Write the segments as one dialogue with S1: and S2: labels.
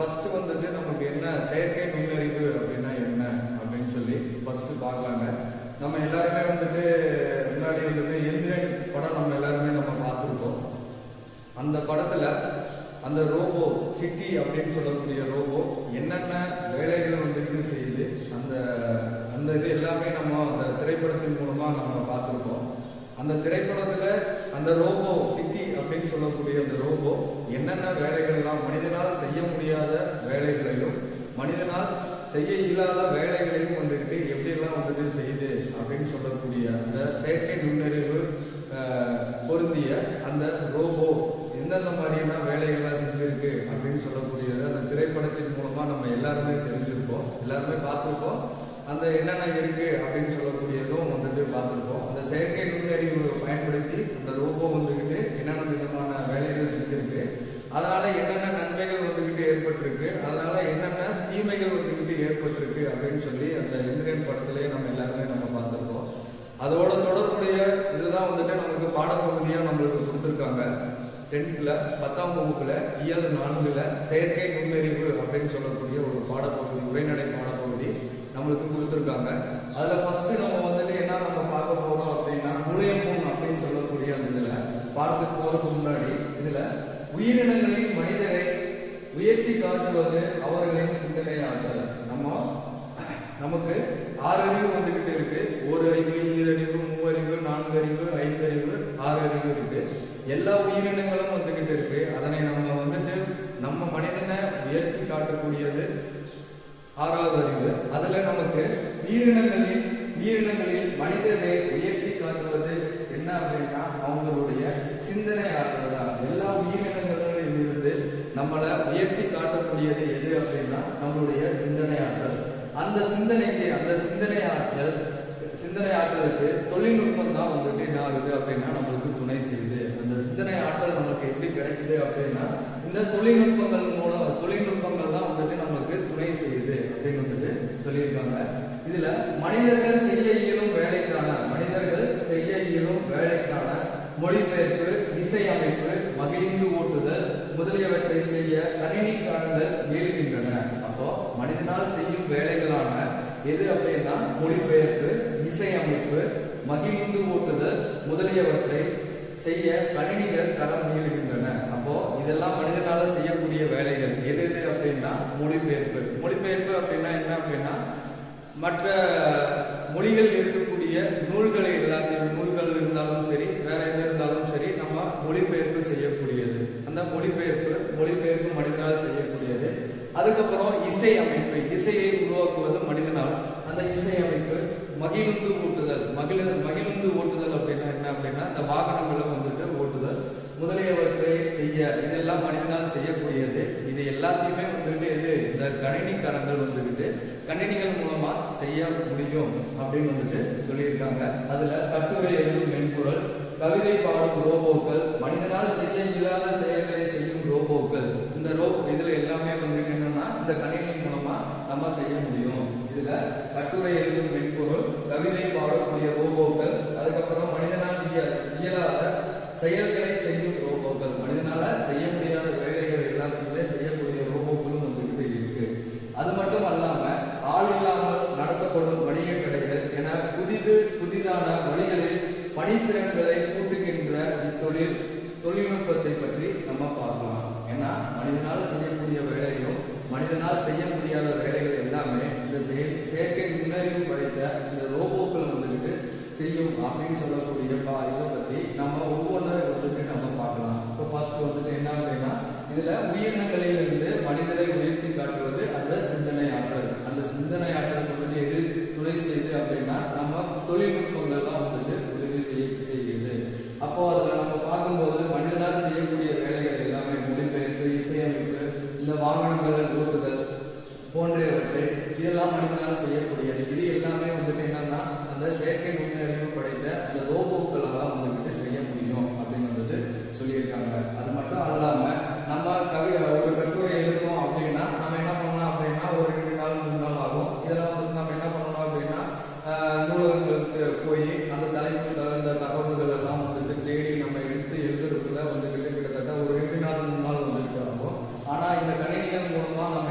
S1: first வந்துட்டு நமக்கு என்ன செயற்கை நுண்ணறிவு அப்படின்னா என்ன அப்படின்னு சொல்லி ஃபர்ஸ்ட் பார்க்கலாங்க நம்ம எல்லாருமே வந்துட்டு முன்னாடி வந்துட்டு எந்திரன் படம் நம்ம எல்லாருமே நம்ம பார்த்துருக்கோம் அந்த படத்துல அந்த ரோபோ சிட்டி அப்படின்னு சொல்லக்கூடிய ரோபோ என்னென்ன வேலைகளை வந்துட்டு செய்யுது அந்த அந்த இது எல்லாமே நம்ம அந்த திரைப்படத்தின் மூலமா நம்ம பார்த்துருக்கோம் அந்த திரைப்படத்துல அந்த ரோபோ சிட்டி அப்படின்னு சொல்லக்கூடிய அந்த ரோபோ என்னென்ன வேலைகள்லாம் மனிதனால் செய்ய முடியாத வேலைகளையும் மனிதனால் செய்ய இயலாத வேலைகளையும் வந்துட்டு எப்படியெல்லாம் வந்துட்டு செய்யுது அப்படின்னு சொல்லக்கூடிய அந்த செயற்கை நுண்ணறிவு அஹ், பொருந்திய அந்த ரோபோ எந்தெந்த மாதிரியான வேலைகள்லாம் செஞ்சிருக்கு அப்படின்னு சொல்லக்கூடியது அந்த திரைப்படத்தின் மூலமா நம்ம எல்லாருமே தெரிஞ்சிருப்போம் எல்லாருமே பார்த்துருப்போம் அந்த என்னென்ன இருக்கு அப்படின்னு சொல்லக்கூடியதும் வந்துட்டு பார்த்துருப்போம் அந்த செயற்கை நுண்ணறிவு பயன்படுத்தி அந்த ரோபோ வந்துக்கிட்டு என்னென்ன விதமான வேலைகள் செஞ்சிருக்கு அதனால என்னென்ன நன்மைகள் வந்துக்கிட்டு ஏற்பட்டிருக்கு அதனால என்னென்ன தீமைகள் வந்துக்கிட்டு ஏற்பட்டிருக்கு அப்படின்னு சொல்லி அந்த இந்திரியன் படத்திலேயே நம்ம எல்லாருமே நம்ம பார்த்துருக்கோம் அதோட தொடர்புடைய இதுதான் வந்துட்டு நமக்கு பாடப்பகுதியா நம்மளுக்கு கொடுத்துருக்காங்க டென்த்ல பத்தாம் வகுப்புல இயல் நான்குல செயற்கை நுண்ணறிவு அப்படின்னு சொல்லக்கூடிய ஒரு பாடப்பகுதி உரைநடை பாடப்பகுதி நம்மளுக்கு கொடுத்துருக்காங்க அதுல ஃபர்ஸ்ட் நம்ம வந்துட்டு என்ன நம்ம பார்க்க போறோம் அப்படின்னா முனையமுன் அப்படின்னு சொல்லக்கூடிய அந்த இதுல பாடத்துக்கு போறதுக்கு முன்னாடி இதுல உயிரினங்களின் மனிதரை உயர்த்தி காட்டுவது அவர்களின் சிந்தனையாற்றல் நம்ம நமக்கு ஆறு அறிவு வந்துகிட்டு இருக்கு ஒரு அறிவு ஈரறிவு மூவறிவு நான்கு அறிவு ஐந்து அறிவு ஆறு அறிவு இருக்கு எல்லா உயிரினங்களும் வந்துகிட்டு இருக்கு அதனை நம்ம வந்துட்டு நம்ம மனிதனை உயர்த்தி காட்டக்கூடியது ஆறாவது அறிவு அதுல நமக்கு உயிரினங்களில் உயிரினங்களில் மனிதனை உயர்த்தி காட்டுவது என்ன அப்படின்னா அவங்களுடைய சிந்தனை ஆற்றல் தான் எல்லா உயிரினங்களிலும் இருந்து நம்மளை உயர்த்தி காட்டக்கூடியது எது அப்படின்னா நம்மளுடைய சிந்தனை ஆற்றல் அந்த சிந்தனைக்கு அந்த சிந்தனை ஆற்றல் சிந்தனை ஆற்றலுக்கு தொழில்நுட்பம் தான் வந்துட்டு என்ன ஆகுது அப்படின்னா நம்மளுக்கு துணை செய்யுது அந்த சிந்தனை ஆற்றல் நமக்கு எப்படி கிடைக்குது அப்படின்னா இந்த தொழில்நுட்பங்கள் மூலம் தொழில்நுட்பங்கள் தான் வந்துட்டு நமக்கு துணை செய்யுது அப்படின்னு வந்துட்டு சொல்லியிருக்காங்க இதுல மனிதர்கள் செய்ய இயலும் வேலைக்கான மனிதர்கள் செய்ய இயலும் வேலைக்கான மொழிபெயர்ப்பு இசையமைப்பு மகிழ்ந்து ஓட்டுதல் முதலியவற்றை செய்ய கணினி காணுதல் இயலுகின்றன அப்போ மனிதனால் செய்யும் வேலைகளான எது அப்படின்னா மொழிபெயர்ப்பு இசையமைப்பு மகிழ்ந்து ஓட்டுதல் முதலியவற்றை செய்ய கணினிகள் களம் இயலுகின்றன அப்போ இதெல்லாம் மனிதனால செய்யக்கூடிய வேலைகள் எது எது அப்படின்னா மொழிபெயர்ப்பு மொழிபெயர்ப்பு அப்படின்னா என்ன அப்படின்னா மற்ற மொழிகள் இருக்கக்கூடிய நூல்களை எல்லாத்தையும் நூல்கள் இருந்தாலும் சரி வேற எது இருந்தாலும் சரி நம்ம மொழிபெயர்ப்பு செய்யக்கூடியது அந்த மொழிபெயர்ப்பு மொழிபெயர்ப்பு மனிதனால் செய்யக்கூடியது அதுக்கப்புறம் இசை அமைப்பு இசையை உருவாக்குவது மனிதனால் அந்த இசை அமைப்பு மகிழ்ந்து ஓட்டுதல் மகிழ மகிழ்ந்து ஓட்டுதல் அப்படின்னா என்ன அப்படின்னா இந்த வாகனங்களை வந்துட்டு ஓட்டுதல் முதலியவற்றை செய்ய இதெல்லாம் மனிதனால் செய்யக்கூடியது இது எல்லாத்தையுமே வந்துட்டு எது இந்த கணினிக்காரங்கள் வந்துட்டு கணினிகள் மூலமா செய்ய முடியும் அப்படின்னு வந்துட்டு சொல்லியிருக்காங்க அதுல கட்டுரை எழுதும் மென்பொருள் கவிதை பாடும் ரோபோக்கள் மனிதனால் செய்ய இயலாத செயல்களை செய்யும் ரோபோக்கள் இந்த ரோ இதுல எல்லாமே வந்துட்டு என்னன்னா இந்த கணினி மூலமா நம்ம செய்ய முடியும் இதுல கட்டுரை எழுதும் மென்பொருள் கவிதை பாடக்கூடிய ரோபோக்கள் அதுக்கப்புறம் மனிதனால் இய- இயலாத செயல்களை செய்யும் ரோபோக்கள் மனிதனால செய்ய முடியாத வேலைகள் எல்லாத்தையுமே செய்யக்கூடிய ரோபோக்களும் வந்துகிட்டு இருக்கு அது மட்டும் அல்லாம ஆள் இல்லாமல் நடத்தப்படும் வணிக கடைகள் என புதிது புதிதான வழிகளில் பணித்திறன்களை கூட்டுகின்ற இத்தொழில் தொழில்நுட்பத்தை பற்றி நம்ம பார்க்கலாம் ஏன்னா மனிதனால் செய்யக்கூடிய வேலைகளும் மனிதனால் செய்ய முடியாத வேலைகள் எல்லாமே இந்த செயல் செயற்கை நுண்ணறிவு படைத்த இந்த ரோபோக்கள் வந்துகிட்டு செய்யும் அப்படின்னு சொல்லக்கூடிய பா இதை பத்தி நம்ம ஒவ்வொன்றும் வந்துட்டு நம்ம பார்க்கலாம் இப்போ ஃபர்ஸ்ட் வந்துட்டு என்ன அப்படின்னா இதுல உயிரினங்களிலிருந்து மனிதரை உயர்த்தி காட்டுவது அந்த சிந்தனை ஆற்றல் அந்த சிந்தனை ஆற்றல் வந்துட்டு எது துணை செய்யுது அப்படின்னா நம்ம தொழில்நுட்பங்கள் தான் வந்துட்டு உதவி செய்ய செய்கிறது அப்போ அதுல நம்ம பார்க்கும்போது மனிதனால் செய்யக்கூடிய வேலைகள் எல்லாமே மொழிபெயர்ப்பு இசையமைப்பு இந்த வாகனங்களை ஓட்டுதல் போன்றவற்றை இதெல்லாம் மனிதனால் செய்யக்கூடியது இது எல்லாமே வந்துட்டு என்னன்னா அந்த செயற்கை நுண்ணறிவு படைத்த அந்த ரோபோக்களால் வந்துட்டு செய்ய முடியும் அப்படின்னு வந்துட்டு சொல்லியிருக்காங்க அது மட்டும் அல்லாம நம்ம கவி ஒரு கட்டுரை எழுதணும் அப்படின்னா நம்ம என்ன பண்ணலாம் அப்படின்னா ஒரு ரெண்டு நாள் மூணு நாள் ஆகும் இதெல்லாம் வந்து நம்ம என்ன பண்ணணும் அப்படின்னா ஆஹ், நூலகங்களுக்கு போய் அந்த தலைப்பு தகுந்த தகவல்கள் எல்லாம் வந்துட்டு தேடி நம்ம எடுத்து எழுதுறதுக்குள்ள வந்துட்டு கிட்டத்தட்ட ஒரு ரெண்டு நாள் மூணு நாள் வந்துட்டு ஆகும் ஆனா இந்த கணினிகள் மூலமா நம்ம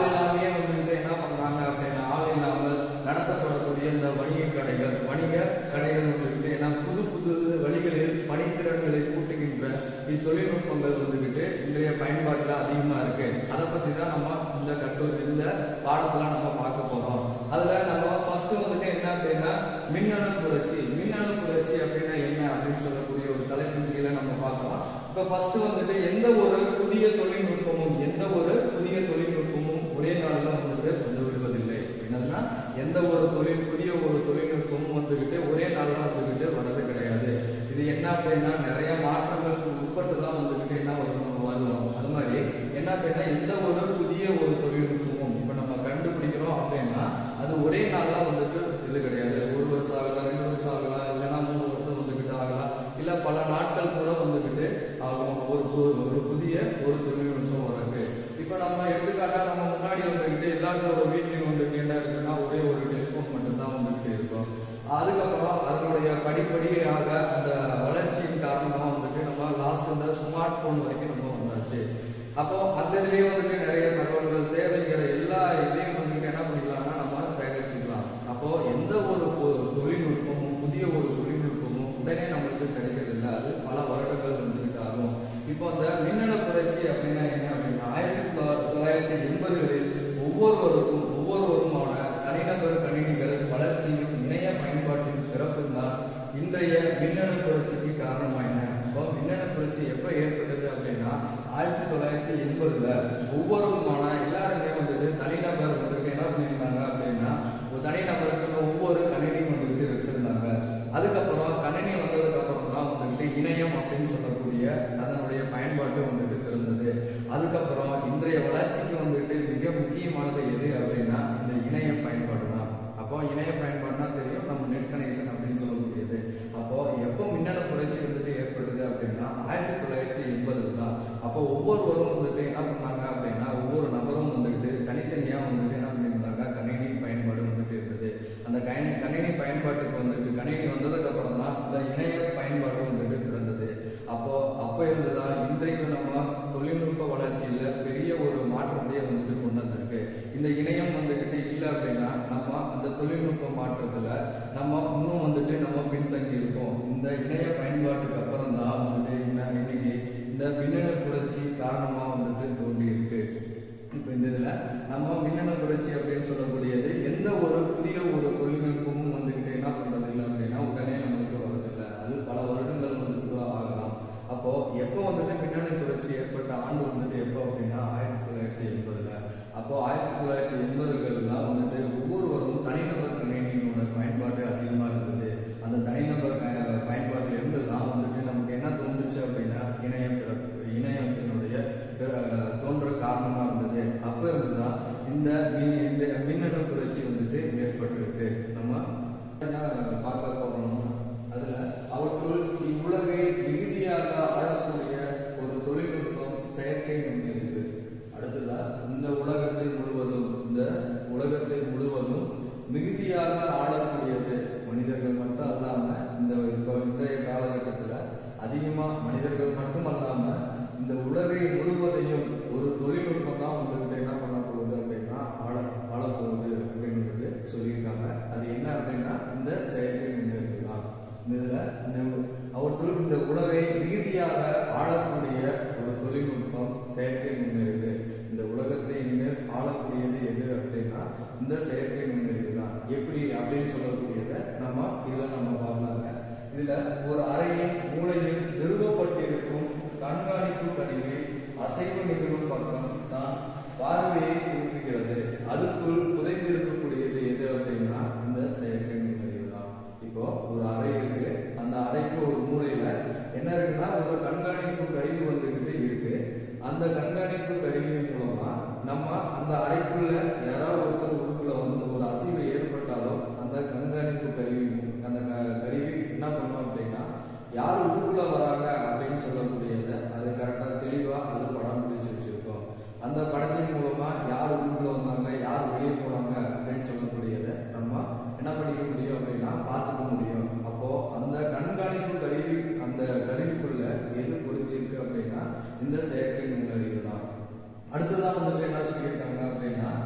S1: இல்லாமே வந்துட்டு என்ன பண்றாங்க அப்படின்னா ஆள் இல்லாமல் நடத்தப்படக்கூடிய இந்த வணிக கடைகள் வணிக கடைகள் வந்துட்டு ஏன்னா புது புது வழிகளில் பணித்திறன்களை கூட்டுகின்ற இத்தொழில்நுட்பங்கள் வந்துகிட்டு இன்றைய பயன்பாட்டில் அதிகமா இருக்கு அதை பத்தி தான் நம்ம இந்த கட்டு இந்த பாடத்துல நம்ம பார்க்க போறோம் அதுல நம்ம ஃபர்ஸ்ட் வந்துட்டு என்ன அப்படின்னா மின்னணு புரட்சி மின்னணு புரட்சி அப்படின்னா என்ன அப்படின்னு சொல்லக்கூடிய ஒரு தலைப்பின் கீழே நம்ம பார்க்கலாம் இப்போ ஃபர்ஸ்ட் வந்துட்டு எந்த ஒரு புதிய தொழில்நுட்பமும் எந்த ஒரு புதிய தொழில்நுட்பமும் ஒரே நாளில் வந்துட்டு வந்து விடுவதில்லை என்னன்னா எந்த ஒரு தொழில் புதிய ஒரு தொழில்நுட்பமும் வந்துகிட்டு ஒரே நாளில் வந்துகிட்டு வரது கிடையாது இது என்ன அப்படின்னா நிறைய மாற்றங்களுக்கு உட்பட்டு தான் வந்துகிட்டு என்ன வரும் நம்ம வருவோம் அது மாதிரி என்ன அப்படின்னா எந்த ஒரு புதிய ஒரு தொழில்நுட்பமும் இப்போ நம்ம கண்டுபிடிக்கிறோம் அப்படின்னா அது ஒரே நாளில் வந்துட்டு இது கிடையாது ஒரு வருஷம் ஆகலாம் ரெண்டு வருஷம் ஆகலாம் இல்லைன்னா மூணு வருஷம் வந்துகிட்டு ஆகலாம் இல்ல பல நாட்கள் கூட வந்துகிட்டு ஆகும் ஒரு பு- ஒரு புதிய ஒரு தொழில்நுட்பம் வரக்கு இப்ப நம்ம எடுத்துக்காட்டா நம்ம முன்னாடி வந்துகிட்டு எல்லாத்தோட வீட்லயும் வந்துட்டு என்ன இருக்குன்னா ஒரே ஒரு டெலிஃபோன் மட்டும்தான் வந்துகிட்டு இருக்கும் அதுக்கப்புறம் அதனுடைய படிப்படியாக அந்த வளர்ச்சியின் காரணமா வந்துட்டு நம்ம லாஸ்ட் இந்த ஸ்மார்ட் போன் வரைக்கும் நம்ம வந்தாச்சு அப்போ அந்த இதுலயே வந்துட்டு நிறைய தகவல்கள் தேவைங்கிற எல்லா இதையும் வந்துட்டு என்ன பண்ணிக்கலாம்னா நம்ம சேகரிச்சுக்கலாம் அப்போ எந்த ஒரு பொ- தொழில்நுட்பமும் புதிய ஒரு தொழில்நுட்பமும் உடனே நம்மளுக்கு கிடைக்கிறது இல்லை அது பல வருடங்கள் வந்துட்டு ஆகும் இப்போ அந்த மின்னணு புரட்சி அப்படின்னா என்ன அப்படின்னா ஆயிரத்தி தொள்ளா- தொள்ளாயிரத்தி எண்பதுகளில் ஒவ்வொருவருக்கும் ஒவ்வொருவருமான தனிநபர் கணினிகள் வளர்ச்சியும் இணைய பயன்பாட்டின் பிறப்பும் தான் இன்றைய மின்னணு புரட்சிக்கு காரணமாயின அப்போ மின்னணு புரட்சி எப்போ ஏற்பட்டது அப்படின்னா ஆயிரத்தி தொள்ளாயிரத்தி எண்பதுல ஒவ்வொருமான எல்லாருமே வந்துட்டு தனிநபர் வந்துட்டு என்ன பண்ணியிருந்தாங்க அப்படின்னா ஒரு தனிநபருக்கு ஒவ்வொரு கணினியும் வந்துட்டு வச்சிருந்தாங்க அதுக்கப்புறம் கணினி வந்ததுக்கு அப்புறம் தான் வந்துட்டு இணையம் அப்படின்னு சொல்லக்கூடிய அதனுடைய பயன்பாட்டு வந்துட்டு பிறந்தது அதுக்கப்புறம் இன்றைய வளர்ச்சிக்கு வந்துட்டு மிக முக்கியமானது எது அப்படின்னா இந்த இணைய பயன்பாடு தான் அப்போ இணைய பயன்பாடுனா தெரியும் நம்ம நெட் கனெக்ஷன் அப்படின்னு சொல்லக்கூடியது அப்போ எப்போ மின்னணு புரட்சி வந்துட்டு ஏற்படுது அப்படின்னா ஆயிரத்தி தொள்ளாயிரத்தி எண்பதுல தான் அப்போ ஒவ்வொருவரும் வந்துட்டு என்ன பண்ணாங்க அப்படின்னா ஒவ்வொரு நபரும் வந்துட்டு தனித்தனியா வந்துட்டு என்ன பண்ணியிருந்தாங்க கணினி பயன்பாடு வந்துட்டு இருந்தது அந்த கணினி கணினி பயன்பாட்டுக்கு வந்துட்டு கணினி வந்ததுக்கு அப்புறம் தான் இந்த இணைய பயன்பாடு வந்துட்டு பிறந்தது அப்போ அப்ப இருந்துதான் இன்றைக்கு நம்ம தொழில்நுட்ப வளர்ச்சியில பெரிய ஒரு மாற்றத்தையே வந்துட்டு கொண்டு வந்திருக்கு இந்த இணையம் வந்துகிட்டு இல்லை அப்படின்னா நம்ம அந்த தொழில்நுட்ப மாற்றத்துல நம்ம இன்னும் வந்துட்டு நம்ம பின்தங்கி இருக்கோம் இந்த இணைய பயன்பாட்டுக்கு அப்புறம் தான் வந்துட்டு என்ன இன்னைக்கு இந்த மின்னணு புரட்சி காரணமா வந்துட்டு தோன்றி இருக்கு இப்போ இந்த இதுல நம்ம மின்னணு புரட்சி அப்படின்னு சொல்லக்கூடியது எந்த ஒரு புதிய ஒரு தொழில்நுட்பமும் வந்துகிட்டு என்ன பண்றது இல்லை அப்படின்னா உடனே நம்மளுக்கு வரதில்லை அது பல வருடங்கள் வந்துட்டு ஆகலாம் அப்போ எப்போ வந்துட்டு மின்னணு புரட்சி ஏற்பட்ட ஆண்டு வந்துட்டு எப்போ அப்படின்னா ஆயிரத்தி தொள்ளாயிரத்தி எண்பதுல அப்போ ஆயிரத்தி தொள்ளாயிரத்தி எண்பதுகள் தான் வந்துட்டு ஒவ்வொருவரும் தனிநபர் கணினியினோட பயன்பாடு அதிகமா இருந்தது அந்த தனிநபர் க- பயன்பாட்டில் இருந்து தான் வந்துட்டு நமக்கு என்ன தோன்றுச்சு அப்படின்னா இணையம் பிறப்பு இணையத்தினுடைய பிற- தோன்ற காரணமா இருந்தது அப்ப இருந்துதான் இந்த மி- இந்த மின்னணு புரட்சி வந்துட்டு ஏற்பட்டிருக்கு நம்ம என்ன பார்க்க போறோம்னா அதுல அவற்றுள் இவ்வுலகை மிகுதியாக ஆளக்கூடிய ஒரு தொழில்நுட்பம் செயற்கை நுண்ணறிவு அடுத்ததா இந்த உலகத்தை முழுவதும் இந்த உலகத்தை முழுவதும் மிகுதியாக ஆளக்கூடியது மனிதர்கள் மட்டும் அல்லாம இந்த இப்போ இன்றைய காலகட்டத்துல அதிகமா மனிதர்கள் மட்டும் அல்லாம இந்த உலகை முழுவதையும் ஒரு தொழில்நுட்பம் தான் வந்துகிட்டு என்ன பண்ண போகுது அப்படின்னா ஆள ஆள போகுது அப்படின்னு சொல்லியிருக்காங்க அது என்ன அப்படின்னா இந்த செயற்கை நுண்ணறிவு தான் இந்த இதுல இந்த அவற்றுள் இந்த உலகை மிகுதியாக ஆளக்கூடிய ஒரு தொழில்நுட்பம் செயற்கை நுண்ணறிவு இந்த உலகத்தை இனிமேல் ஆளக்கூடியது எது அப்படின்னா இந்த செயற்கை நுண்ணறிவு தான் எப்படி அப்படின்னு சொல்லக்கூடியதை நம்ம இதுல நம்ம பார்க்கலாங்க இதுல ஒரு அறையின் மூலையில் நிறுவப்பட்டிருக்கும் கண்காணிப்பு கருவி அசைவு நிகழும் பக்கம் தான் பார்வையை திருப்புகிறது அதுக்குள் புதைந்திருக்கக்கூடியது எது அப்படின்னா இந்த செயற்கை நுண்ணறிவு தான் இப்போ ஒரு அறை இருக்கு அந்த அறைக்கு ஒரு மூலையில என்ன இருக்குன்னா ஒரு கண்காணிப்பு கருவி வந்துகிட்டு இருக்கு அந்த கண்காணிப்பு கருவியின் மூலமா நம்ம அந்த அறைக்குள்ள யாராவது ஒருத்தர் உள்ளுக்குள்ள வந்து ஒரு அசைவு ஏற்பட்டாலும் அந்த கண்காணிப்பு கருவி அந்த க- கருவி என்ன பண்ணும் அப்படின்னா யார் உள்ளுக்குள்ள வராங்க அப்படின்னு சொல்லக்கூடியதை அது கரெக்டா தெளிவா அது படம் பிடிச்சு வச்சிருக்கோம் அந்த படத்தின் மூலமா யார் உள்ளுக்குள்ள வந்தாங்க யார் வெளியே போனாங்க அப்படின்னு சொல்லக்கூடியதை நம்ம என்ன பண்ணிக்க முடியும் அப்படின்னா பார்த்துக்க முடியும் அப்போ அந்த கண்காணிப்பு கருவி அந்த கருவிக்குள்ள எது பொருத்தி இருக்கு அப்படின்னா இந்த செயற்கை நுண்ணறிவு தான் அடுத்ததான் வந்துட்டு என்ன சொல்லியிருக்காங்க அப்படின்னா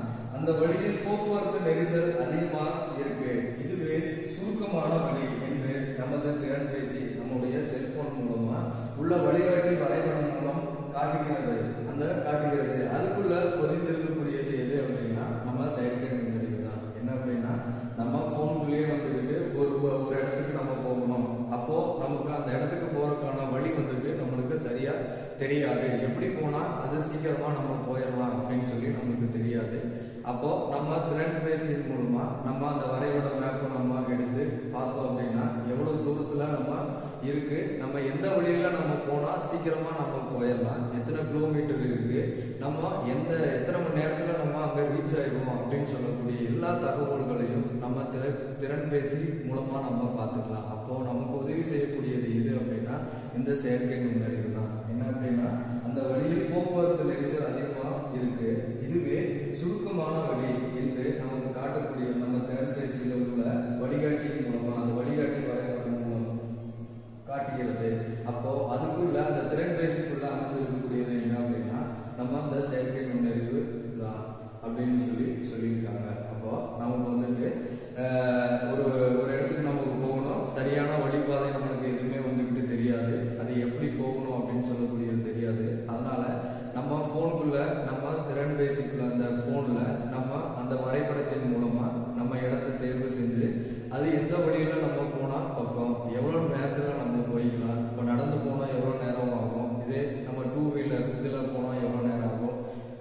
S1: அந்த வழியில் போக்குவரத்து நெரிசல் அதிகமா இருக்கு இதுவே சுருக்கமான வழி என்று நமது திறன் பேசி நம்முடைய செல்போன் மூலமா உள்ள வழிகாட்டி வரைபடம் மூலம் காட்டுகிறது அந்த காட்டுகிறது அதுக்குள்ள பொதிந்திருக்கக்கூடியது எது அப்படின்னா நம்ம செயற்கை நுண்ணறிவு தான் என்ன அப்படின்னா நம்ம போன்குள்ளேயே வந்துட்டு ஒரு ஒரு இடத்துக்கு நம்ம போகணும் அப்போ நமக்கு அந்த இடத்துக்கு போறதுக்கான வழி வந்துட்டு நம்மளுக்கு சரியா தெரியாது எப்படி போனா அது சீக்கிரமா நம்ம போயிடலாம் அப்படின்னு சொல்லி நமக்கு தெரியாது அப்போ நம்ம திறன் பேசியின் மூலமா நம்ம அந்த வரைபட மேப்பை நம்ம எடுத்து பார்த்தோம் அப்படின்னா எவ்வளவு தூரத்துல நம்ம இருக்கு நம்ம எந்த வழியில நம்ம போனா சீக்கிரமா நம்ம போயிடலாம் எத்தனை கிலோமீட்டர் இருக்கு நம்ம எந்த எத்தனை மணி நேரத்துல நம்ம அங்க ரீச் ஆயிடுவோம் அப்படின்னு சொல்லக்கூடிய எல்லா தகவல்களையும் நம்ம திற திறன் பேசி மூலமா நம்ம பார்த்துக்கலாம் அப்போ நமக்கு உதவி செய்யக்கூடியது எது அப்படின்னா இந்த செயற்கை நுண்ணறிவு தான் என்ன அப்படின்னா அந்த வழியில் போக்குவரத்து நெரிசல் அதிகமா இருக்கு இதுவே சுருக்கமான வழி என்று நமக்கு காட்டக்கூடிய நம்ம திறன் பேசியில் உள்ள வழிகாட்டியின் மூலமா அந்த வழிகாட்டி வரைபடம் மூலம் காட்டுகிறது அப்போ அதுக்குள்ள அந்த திறன் பேசிக்குள்ள அமைந்திருக்கக்கூடியது என்ன அப்படின்னா நம்ம அந்த செயற்கை நுண்ணறிவு தான் அப்படின்னு சொல்லி சொல்லியிருக்காங்க அப்போ நமக்கு வந்துட்டு ஆஹ், ஒரு ஒரு இடத்துக்கு நமக்கு போகணும் சரியான வழிபாதை நம்மளுக்கு எதுவுமே வந்துக்கிட்டு தெரியாது அது எப்படி போகணும் அப்படின்னு சொல்லக்கூடியது தெரியாது அதனால நம்ம போனுக்குள்ள நம்ம திறன் பேசிக்குள்ள அந்த போன்ல நம்ம அந்த வரைபடத்தின் மூலமா நம்ம இடத்தை தேர்வு செஞ்சு அது எந்த வழியில நம்ம போனா பக்கம் எவ்வளவு நேரத்துல நம்ம போய்க்கலாம் இப்போ நடந்து போனா எவ்வளவு நேரம் ஆகும் இதே நம்ம டூ வீலர் இதுல போனா எவ்வளவு நேரம் ஆகும்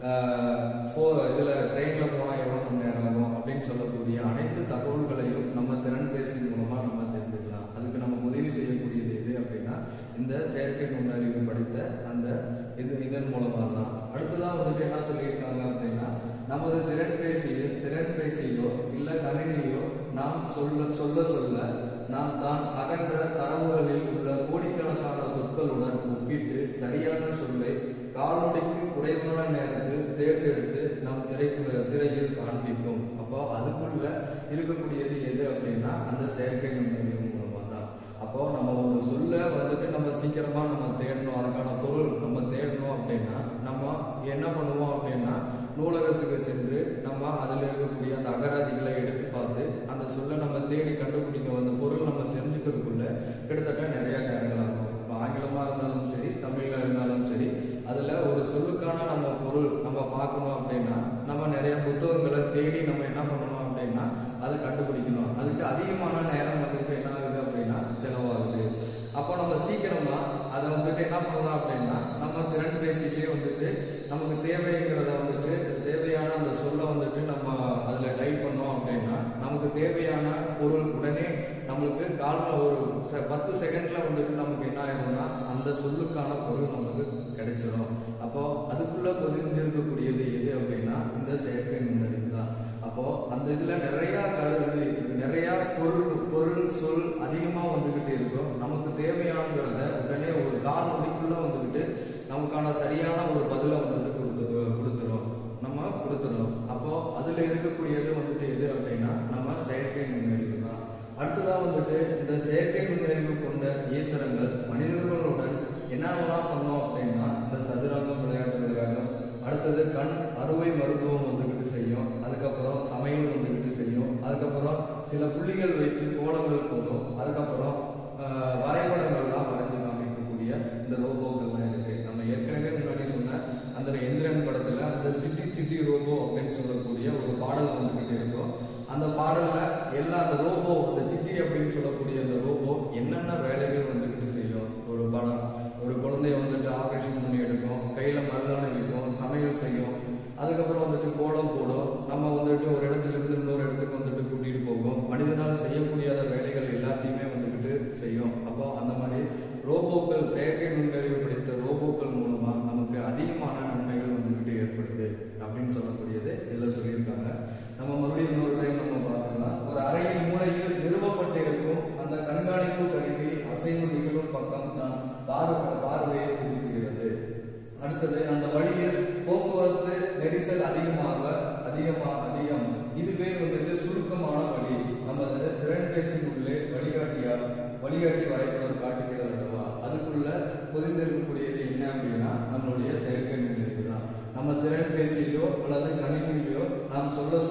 S1: ஃபோர் இதுல ட்ரெயின்ல போனா எவ்வளவு மணி நேரம் ஆகும் அப்படின்னு சொல்லக்கூடிய அனைத்து தகவல்களையும் நம்ம திறன் பேசி மூலமா நம்ம தெரிஞ்சுக்கலாம் அதுக்கு நமக்கு உதவி செய்யக்கூடியது எது அப்படின்னா இந்த செயற்கை நுண்ணறிவு படித்த அந்த இது இதன் மூலமா தான் அடுத்ததா வந்துட்டு என்ன சொல்லியிருக்காங்க அப்படின்னா நமது திறன்பேசியில் திறன்பேசியிலோ இல்ல கணினியோ நாம் சொல்ல சொல்ல சொல்ல நாம் தான் அகன்ற தரவுகளில் உள்ள கோடிக்கணக்கான சொற்களுடன் ஒப்பிட்டு சரியான சொல்லை காலொடிக்கு குறைவான நேரத்தில் தேர்ந்தெடுத்து நம் திரைக்குள்ள திரையில் காண்பிக்கும் அப்போ அதுக்குள்ள இருக்கக்கூடியது எது அப்படின்னா அந்த செயற்கை நுண்ணறிவு மூலமா தான் அப்போ நம்ம ஒரு சொல்ல வந்துட்டு நம்ம சீக்கிரமா நம்ம தேடணும் அதுக்கான பொருள் நம்ம தேடணும் அப்படின்னா நம்ம என்ன பண்ணுவோம் அப்படின்னா நூலகத்துக்கு சென்று நம்ம அதில் இருக்கக்கூடிய அந்த அகராதிகளை எடுத்து பார்த்து அந்த சொல்லை நம்ம தேடி கண்டுபிடிக்க அந்த பொருள் நம்ம தெரிஞ்சுக்கிறதுக்குள்ள கிட்டத்தட்ட நிறைய நேரங்கள் ஆகும் இப்போ ஆங்கிலமாக இருந்தாலும் சரி தமிழில் இருந்தாலும் சரி அதில் ஒரு சொல்லுக்கான நம்ம பொருள் நம்ம பார்க்கணும் அப்படின்னா நம்ம நிறைய புத்தகங்களை தேடி நம்ம என்ன பண்ணணும் அப்படின்னா அதை கண்டுபிடிக்கணும் அதுக்கு அதிகமான நேரம் வந்துட்டு என்ன ஆகுது அப்படின்னா செலவாகுது அப்போ நம்ம சீக்கிரமா அதை வந்துட்டு என்ன பண்ணலாம் அப்படின்னா நம்ம திறன் பேசிலேயே வந்துட்டு நமக்கு தேவைங்கிறத வந்துட்டு தேவையான அந்த சொல்ல வந்துட்டு நம்ம அதுல டைப் பண்ணோம் அப்படின்னா நமக்கு தேவையான பொருள் உடனே நம்மளுக்கு காலில் ஒரு செ- பத்து செகண்ட்ல வந்துட்டு நமக்கு என்ன ஆயிரும்னா அந்த சொல்லுக்கான பொருள் நமக்கு கிடைச்சிடும் அப்போ அதுக்குள்ள பொதிந்திருக்கக்கூடியது எது அப்படின்னா இந்த செயற்கை நுண்ணறிவு தான் அப்போ அந்த இதுல நிறைய கருது நிறைய பொருள் பொருள் சொல் அதிகமா வந்துகிட்டு இருக்கும் நமக்கு தேவையானங்கிறத உடனே ஒரு கால் நொடிக்குள்ள வந்துகிட்டு நமக்கான சரியான ஒரு பதிலை வந்துட்டு கொடுத்து கொடுத்துரும் நம்ம கொடுத்துரும் அப்போ அதுல இருக்கக்கூடியது வந்துட்டு எது அப்படின்னா நம்ம செயற்கை நுண்ணறிவு தான் அடுத்ததா வந்துட்டு இந்த செயற்கை நுண்ணறிவு கொண்ட இயந்திரங்கள் மனிதர்களுடன் என்னென்னலாம் பண்ணோம் அப்படின்னா இந்த சதுரங்கம் விளையாட்டு விளையாடும் அடுத்தது கண் அறுவை மருத்துவம் வந்துகிட்டு செய்யும் அதுக்கப்புறம் சமையல் வந்துகிட்டு செய்யும் அதுக்கப்புறம் சில புள்ளிகள் வைத்து கோலங்கள் போடும் அதுக்கப்புறம் ஆஹ், வரைபடங்கள்லாம் வரைஞ்சு காமிக்கக்கூடிய இந்த ரோபோக்கள்லாம் இருக்கு நம்ம ஏற்கனவே முன்னாடி சொன்ன அந்த எந்திரன் படத்துல அந்த சிட்டி சிட்டி ரோபோ அப்படின்னு சொல்லக்கூடிய ஒரு பாடல் வந்துகிட்டு இருக்கும் அந்த பாடல்ல எல்லா அந்த ரோபோ அந்த சிட்டி அப்படின்னு சொல்லக்கூடிய அந்த ரோபோ என்னென்ன வேலைகள் வந்துகிட்டு செய்யும் ஒரு படம் ஒரு குழந்தைய வந்துட்டு ஆபரேஷன் பண்ணி எடுக்கும் கையில மருதாணி வைக்கும் சமையல் செய்யும் அதுக்கப்புறம் வந்துட்டு கோலம் போடும் நம்ம வந்துட்டு ஒரு இடத்துல இருந்து இன்னொரு இடத்துக்கு வந்துட்டு கூட்டிட்டு போகும் மனிதனால் செய்யக்கூடியாத வேலைகள் எல்லாத்தையுமே வந்துகிட்டு செய்யும் அப்போ அந்த மாதிரி ரோபோக்கள் செயற்கை நுண்ணறிவு படித்த ரோபோக்கள் மூலமா நமக்கு அதிகமான நன்மைகள் வந்துகிட்டு ஏற்படுது அப்படின்னு சொல்லக்கூடியது இதுல சொல்லியிருக்காங்க நம்ம மறுபடியும் இன்னொரு டைம் நம்ம பார்த்தோம்னா ஒரு அறையின் மூலையில் நிறுவப்பட்டிருக்கும் அந்த கண்காணிப்பு கருவி அசைவு நிகழும் பக்கம் தான் பார்வை பார்வையை திருப்புகிறது அடுத்தது அந்த வழியில் போக்குவரத்து நெரிசல் அதிகமாக அதிகமா அதிகம் இதுவே வந்துட்டு சுருக்கமான வழி நம்ம அந்த திறன்பேசி உள்ளே வழிகாட்டியால் வழிகாட்டி வரைபடம் காட்டுகிறது அல்லவா அதுக்குள்ள பொதிந்திருக்கக்கூடியது என்ன அப்படின்னா நம்மளுடைய செயற்கை நுண்ணறிவு தான் நம்ம திறன்பேசியிலோ அல்லது கணினியிலோ நாம் சொல்ல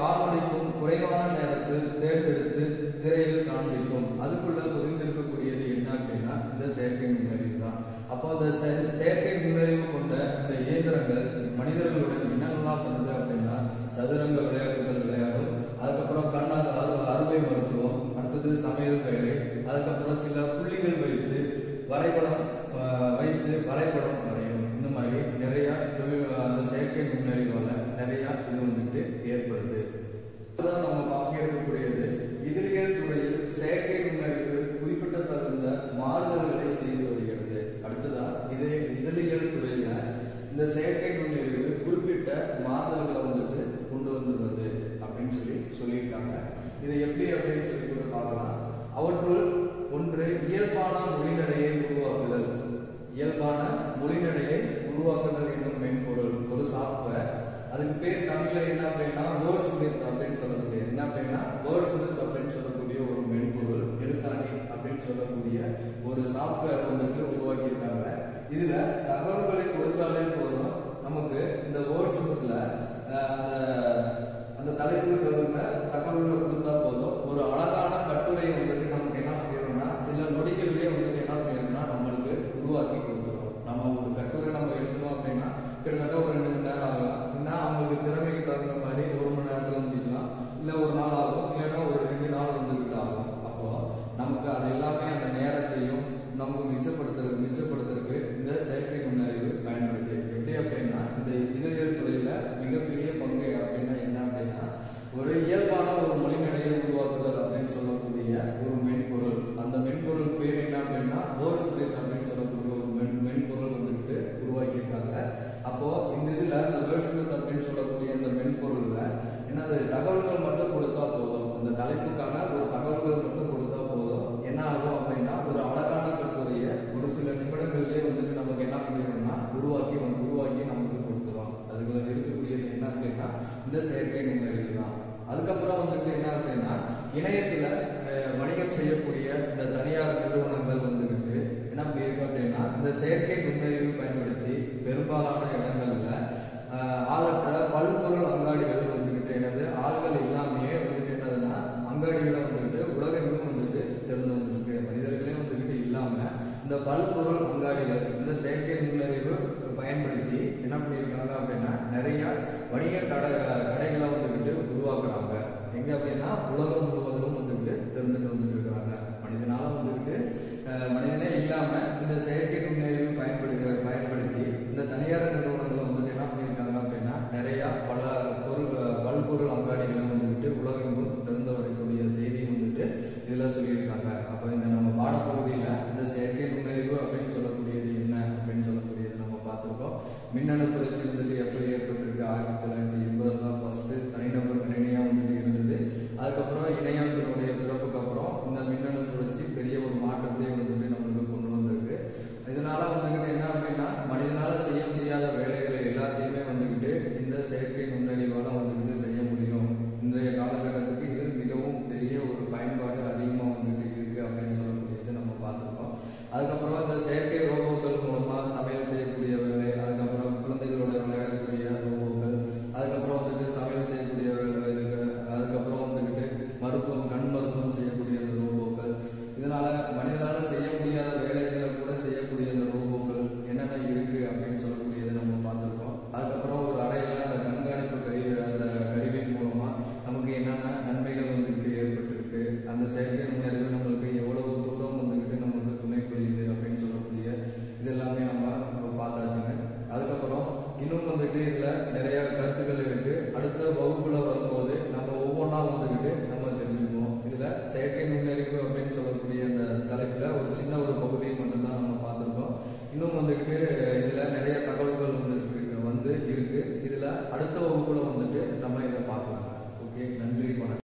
S1: காணொளிக்கும் குறைவான நேரத்தில் தேர்ந்தெடுத்து திரையில் காண்பிக்கும் அதுக்குள்ள புரிந்திருக்கக்கூடியது என்ன அப்படின்னா இந்த செயற்கை நுண்ணறிவு தான் அப்போ அந்த செ- செயற்கை நுண்ணறிவு கொண்ட இந்த இயந்திரங்கள் மனிதர்களுடன் என்னென்னலாம் பண்ணுது அப்படின்னா சதுரங்க விளையாட்டுகள் விளையாடும் அதுக்கப்புறம் கண்ணால் அறு- அறுவை மருத்துவம் அடுத்தது சமையல் வேலை அதுக்கப்புறம் சில புள்ளிகள் வைத்து வரைபடம் ஆஹ், வைத்து வரைபடம் வரையும் இந்த மாதிரி நிறைய தொழில் அந்த செயற்கை நுண்ணறிவால நிறைய இது வந்துட்டு ஏற்படுது இதுதான் நம்ம பார்க்க இருக்கக்கூடியது இதழியல் துறையில் செயற்கை நுண்ணறிவு குறிப்பிட்ட தகுந்த மாறுதல்களை செய்து வருகிறது அடுத்ததா இதே இதழியல் துறையில இந்த செயற்கை நுண்ணறிவு குறிப்பிட்ட மாறுதல்களை வந்துட்டு கொண்டு வந்துள்ளது அப்படின்னு சொல்லி சொல்லியிருக்காங்க இது எப்படி அப்படின்னு சொல்லி கூட பார்க்கலாம் அவற்றுள் ஒன்று இயல்பான மொழிநடையை உருவாக்குதல் இயல்பான மொழிநடையை உருவாக்குதல் என்னும் மென்பொருள் ஒரு சாஃப்ட்வேர் அதுக்கு பேர் தமிழ்ல என்ன அப்படின்னா வேர்ட் ஸ்மித் அப்படின்னு சொல்லக்கூடிய என்ன அப்படின்னா வேர்ட் ஸ்மித் அப்படின்னு சொல்லக்கூடிய ஒரு மென்பொருள் எழுத்தாணி அப்படின்னு சொல்லக்கூடிய ஒரு சாஃப்ட்வேர் வந்துட்டு உருவாக்கியிருக்காங்க இதுல தகவல்களை கொடுத்தாலே போதும் நமக்கு இந்த வேர்ட் ஸ்மித்ல அந்த அந்த தலைப்புக்கு தகுந்த தகவல்களை கொடுத்தா போதும் ஒரு அழகான கட்டுரை வந்துட்டு நமக்கு என்ன பண்ணிடும்னா சில நொடிகள்லயே வந்துட்டு என்ன பண்ணிடும்னா நம்மளுக்கு உருவாக்கி கொடுத்துரும் நம்ம ஒரு கட்டுரை நம்ம எழுதணும் அப்படின்னா கிட்டத்தட்ட ஒரு ரெண்டு மணி நேரம் ஆகலாம் இல்லைன்னா அவங்களுக்கு திறமைக்கு தகுந்த மாதிரி ஒரு மணி நேரத்துல முடிக்கலாம் இல்ல ஒரு நாள் ஆகும் இல்லைன்னா ஒரு ரெண்டு நாள் வந்துகிட்டு ஆகும் அப்போ நமக்கு அது எல்லாமே அந்த நேரத்தையும் நமக்கு மிச்சப்படுத்துறது மிச்சப்படுத்துறதுக்கு இந்த செயற்கை நுண்ணறிவு பயன்படுது எப்படி அப்படின்னா இந்த இதழியல் துறையில மிகப்பெரிய பங்கு அப்படின்னா என்ன அப்படின்னா ஒரு இயல்பான ஒரு மொழிநடையை உருவாக்குதல் அப்படின்னு சொல்லக்கூடிய ஒரு மென்பொருள் அந்த மென்பொருள் பேர் என்ன அப்படின்னா வேர்ட் ஸ்மித் அப்படின்னு சொல்லக்கூடிய ஒரு மென் மென்பொருள் வந்துட்டு உருவாக்கியிருக்காங்க அப்போ இந்த இதுல இந்த வேர்ட் ஸ்மித் அப்படின்னு சொல்லக்கூடிய இந்த மென்பொருள்ல என்னது தகவல்கள் மட்டும் கொடுத்தா போதும் அந்த தலைப்புக்கான ஒரு தகவல்கள் மட்டும் கொடுத்தா போதும் என்ன ஆகும் அப்படின்னா ஒரு அழகான கட்டுரையை ஒரு சில நிமிடங்கள்லயே வந்துட்டு நமக்கு என்ன பண்ணிடும்னா உருவாக்கி வந்து உருவாக்கி நமக்கு கொடுத்துரும் அதுக்குள்ள இருக்கக்கூடியது என்ன அப்படின்னா இந்த செயற்கை நுண்ணறிவு தான் அதுக்கப்புறம் வந்துட்டு என்ன அப்படின்னா இணையத்துல அஹ், வணிகம் செய்யக்கூடிய இந்த தனியார் நிறுவனங்கள் வந்துட்டு என்ன பண்ணியிருக்கு அப்படின்னா இந்த செயற்கை நுண்ணறிவு பயன்படுத்தி பெரும்பாலான இடங்கள்ல அஹ், ஆளற்ற பல்பொருள் அங்காடிகள் வந்துகிட்டு என்னது ஆள்கள் இல்லாமையே வந்துட்டு என்னதுன்னா அங்காடிகளை வந்துட்டு உலகெங்கும் வந்துட்டு திறந்து வந்திருக்கு மனிதர்களே வந்துகிட்டு இல்லாம இந்த பல்பொருள் அங்காடிகள் இந்த செயற்கை நுண்ணறிவு பயன்படுத்தி என்ன பண்ணியிருக்காங்க அப்படின்னா நிறைய வணிக கடை கடைகளை வந்துகிட்டு உருவாக்குறாங்க எங்க அப்படின்னா உலகம் முழுவதும் வந்துகிட்டு திறந்துட்டு வந்துட்டு இருக்கிறாங்க மனிதனால வந்துகிட்டு அஹ், மனிதனே இல்லாம இந்த செயற்கை நுண்ணறிவு பயன்படுகிற பயன்படுத்தி இந்த தனியார் நிறுவனங்கள் வந்துட்டு என்ன பண்ணியிருக்காங்க அப்படின்னா நிறைய பல பொருள் பல்பொருள் அங்காடிகளை வந்துகிட்டு உலகெங்கும் திறந்து வரக்கூடிய செய்தி வந்துட்டு இதுல சொல்லியிருக்காங்க அப்போ இந்த நம்ம பாடப்பகுதியில இந்த செயற்கை நுண்ணறிவு அப்படின்னு சொல்லக்கூடியது என்ன அப்படின்னு சொல்லக்கூடியது நம்ம பார்த்திருக்கோம் மின்னணு புரட்சி வந்துட்டு எப்படி ஏற்பட்டிருக்கு ஆயிரத்தி தொள்ளாயிரத்தி எண்பதுல தான் ஃபர்ஸ்ட் தனிநபர் கணினியா வந்துட்டு இருந்தது அதுக்கப்புறம் இணையத்தினுடைய பிறப்புக்கு அப்புறம் இந்த மின்னணு புரட்சி பெரிய ஒரு மாற்றத்தை வந்துட்டு நம்மளுக்கு கொண்டு வந்திருக்கு இதனால வந்துகிட்டு என்ன அப்படின்னா மனிதனால செய்ய முடியாத வேலைகளை எல்லாத்தையுமே வந்துகிட்டு இந்த செயற்கை நுண்ணறிவால வந்துகிட்டு செய்ய முடியும் இன்றைய காலகட்டத்துக்கு இது மிகவும் பெரிய ஒரு பயன்பாடு அதிகமா வந்துட்டு இருக்கு அப்படின்னு சொல்லக்கூடியது நம்ம பார்த்திருக்கோம் அதுக்கப்புறம் இந்த செயற்கை ரோபோக்கள் மூலமா சமையல் செய்யக்கூடிய வேலை அதுக்கப்புறம் குழந்தைகளோட விளையாடக்கூடிய ரோபோக்கள் அதுக்கப்புறம் வந்துட்டு சமையல் செய்யக்கூடிய வேலை இதுக்கு அதுக்கப்புறம் வந்துகிட்டு மருத்துவம் கண் மருத்துவம் செய்யக்கூடிய அந்த ரோபோக்கள் இதனால மனிதனால செய்ய முடியாத வேலைகளை கூட செய்யக்கூடிய அந்த ரோபோக்கள் என்னென்ன இருக்கு அப்படின்னு சொல்லக்கூடியதை நம்ம பார்த்திருக்கோம் அதுக்கப்புறம் ஒரு அறையில அந்த கண்காணிப்பு கருவி அந்த கருவியின் மூலமா நமக்கு என்னென்ன நன்மைகள் வந்துகிட்டு ஏற்பட்டிருக்கு அந்த செயற்கை நுண்ணறிவு நம்மளுக்கு எவ்வளவு தூரம் வந்துகிட்டு நம்மளுக்கு துணை புரியுது அப்படின்னு சொல்லக்கூடிய இது எல்லாமே நம்ம பார்த்தாச்சுங்க அதுக்கப்புறம் இன்னும் வந்துட்டு இதுல நிறைய கருத்துக்கள் இருக்கு அடுத்த வகுப்புல வரும்போது நம்ம ஒவ்வொன்றா வந்துகிட்டு நம்ம தெரிஞ்சுக்குவோம் இதுல செயற்கை நுண்ணறிவு அப்படின்னு சொல்லக்கூடிய அந்த தலைப்புல ஒரு சின்ன ஒரு பகுதியை மட்டும்தான் நம்ம பார்த்திருக்கோம் இன்னும் வந்துகிட்டு